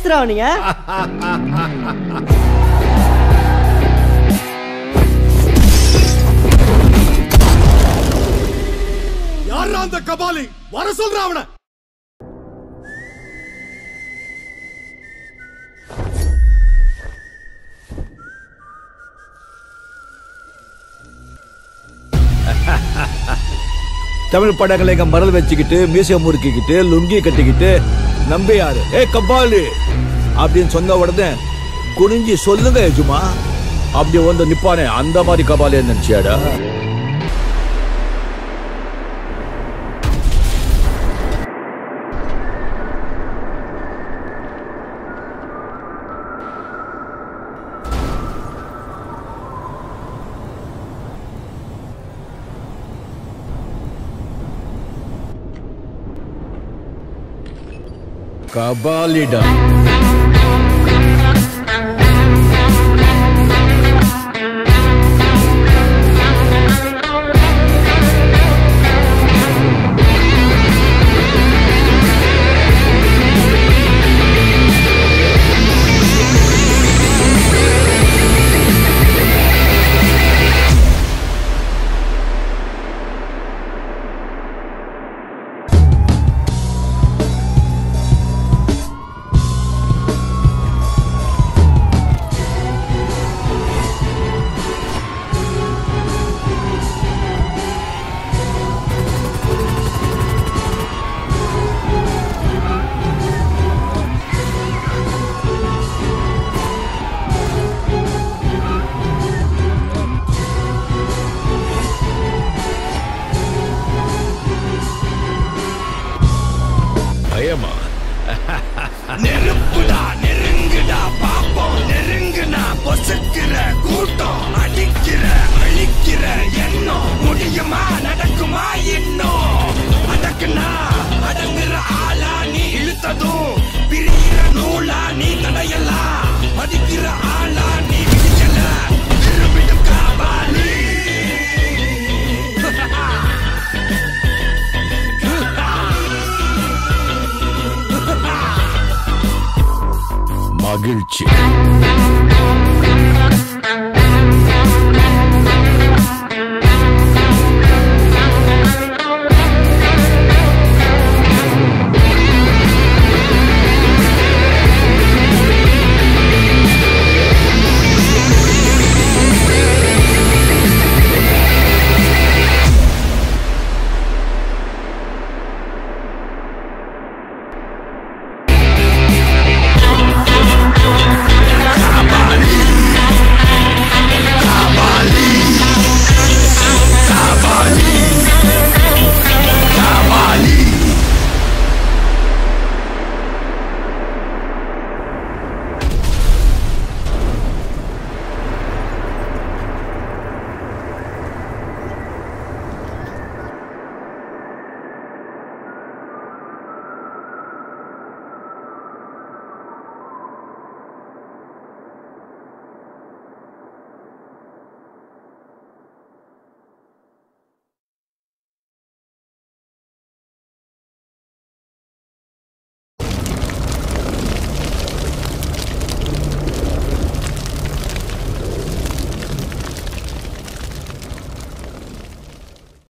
கேங்ஸ்டரா நீங்க யாரா அந்த கபாலி வர சொல்ற அவன தமிழ் படங்களை எங்க மரல் வச்சுக்கிட்டு மீசை முறுக்கிக்கிட்டு லுங்கி கட்டிக்கிட்டு நம்பியாரு ஏ கபாலி அப்படின்னு சொன்ன உடனே குனிஞ்சி சொல்லுங்க எஜுமா அப்படி வந்து நிப்பானே அந்த மாதிரி கபாலி நினைச்சியாடா கபாலிடா பயமா நெருப்புடா நெருங்குடா பாப்போம் நெருங்குனா பொசுக்கிற கூட்டம் அடிக்கிற அழிக்கிற எண்ணம் முடியுமா நடக்குமா இன்னும் அடக்குனா அடங்குற ஆளா நீ இழுத்ததும் பிரியிற நூலா நீ தடையலாம் மதிக்கிற ஆளா நீ விதிக்கல திரும்பிடும் காபாலி மகிழ்ச்சி